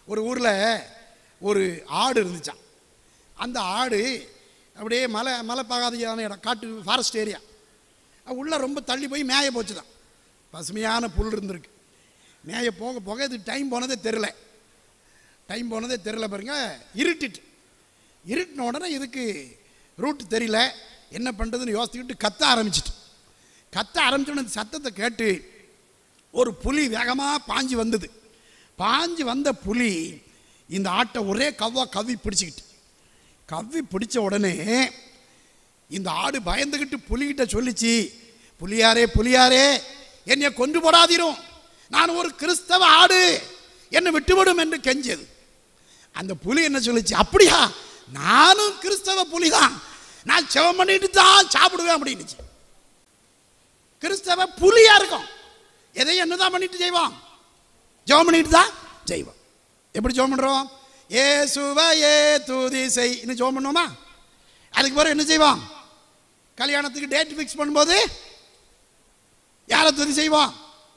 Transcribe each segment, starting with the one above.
ஒரு ஊரில் ஒரு ஆடு இருந்துச்சான் அந்த ஆடு அப்படியே மலை மலை பாகாதியான இடம் காட்டு ஃபாரஸ்ட் ஏரியா உள்ளே ரொம்ப தள்ளி போய் மேய போச்சு தான் பசுமையான புல் இருந்திருக்கு மேய போக போக இது டைம் போனதே தெரில டைம் போனதே தெரில பாருங்க இருட்டிட்டு இருட்டின உடனே இதுக்கு ரூட் தெரியல என்ன பண்ணுறதுன்னு யோசிச்சுக்கிட்டு கத்த ஆரம்பிச்சிட்டு கத்த ஆரம்பிச்சோன்னு அந்த சத்தத்தை கேட்டு ஒரு புலி வேகமாக பாஞ்சு வந்தது பாஞ்சு வந்த புலி இந்த ஆட்டை ஒரே கவ்வா கவ்வி பிடிச்சிக்கிட்டு கவ்வி பிடிச்ச உடனே இந்த ஆடு பயந்துக்கிட்டு புலிகிட்ட சொல்லிச்சு புலியாரே புலியாரே என்னை கொண்டு போடாதீரும் நான் ஒரு கிறிஸ்தவ ஆடு என்னை விட்டுவிடும் என்று கெஞ்சது அந்த புலி என்ன சொல்லுச்சு அப்படியா நானும் கிறிஸ்தவ புலிதான் நான் செவம் பண்ணிட்டு தான் சாப்பிடுவேன் அப்படின்னுச்சு கிறிஸ்தவ புலியா இருக்கும் எதையும் என்னதான் பண்ணிட்டு செய்வோம் ஜெபம் பண்ணிட்டு தான் செய்வோம் எப்படி ஜெபம் பண்றோம் ஏசுவ ஏ துதி செய் இன்னும் ஜெபம் பண்ணுவோமா அதுக்கு பிறகு என்ன செய்வோம் கல்யாணத்துக்கு டேட் ஃபிக்ஸ் பண்ணும்போது யாரை துதி செய்வோம்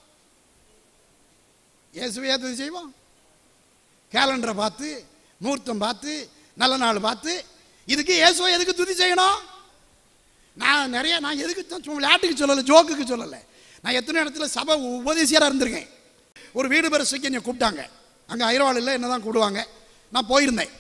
இயேசுவையா துதி செய்வோம் கேலண்டரை பார்த்து முகூர்த்தம் பார்த்து நல்ல நாள் பார்த்து இதுக்கு இயேசுவை எதுக்கு துதி செய்யணும் நான் நிறைய நான் எதுக்கு தான் சும்மா விளையாட்டுக்கு சொல்லலை ஜோக்குக்கு சொல்லலை நான் எத்தனை இடத்துல சபை உபதேசியராக இருந்திருக்கேன் ஒரு வீடு பரிசுக்கு என்னை கூப்பிட்டாங்க அங்கே ஐரவாளில் என்ன தான் கூடுவாங்க நான் போயிருந்தேன்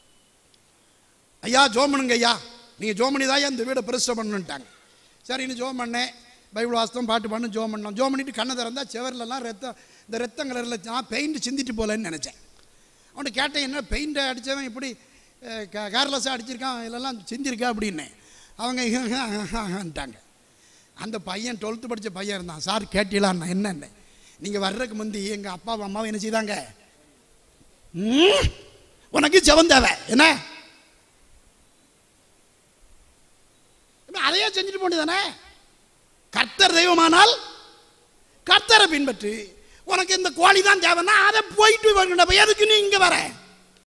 ஐயா ஜோம் பண்ணுங்க ஐயா நீங்கள் ஜோம் பண்ணி தான் இந்த வீடை பெருசு பண்ணணுன்ட்டாங்க சரி இன்னும் ஜோம் பண்ணேன் பைபிள் வாஸ்தம் பாட்டு பண்ணு ஜோம் பண்ணோம் ஜோம் பண்ணிட்டு கண்ணை திறந்தா செவர்லலாம் ரத்தம் இந்த ரத்தம் கலரில் நான் பெயிண்ட் சிந்திட்டு போகலன்னு நினச்சேன் அவன்கிட்ட கேட்டேன் என்ன பெயிண்ட்டை அடித்தவன் இப்படி கேர்லெஸ்ஸாக அடிச்சிருக்கான் இதெல்லாம் சிந்திருக்கா அப்படின்னேன் அவங்க அந்த பையன் டுவெல்த்து படித்த பையன் இருந்தான் சார் கேட்டீங்களான்னா என்னென்ன நீங்கள் வர்றதுக்கு முந்தி எங்கள் அப்பாவும் அம்மாவும் என்ன செய்தாங்க ம், உனக்கு ஜெபம் தேவை என்ன இப்ப அதையே செஞ்சுட்டு போண்டிதானே கர்த்தர் தெய்வமானால் கர்த்தரை பின்பற்று உனக்கு இந்த கோழி தான் தேவைன்னா அதை போயிட்டு வரணும் எதுக்கு நீ இங்கே வர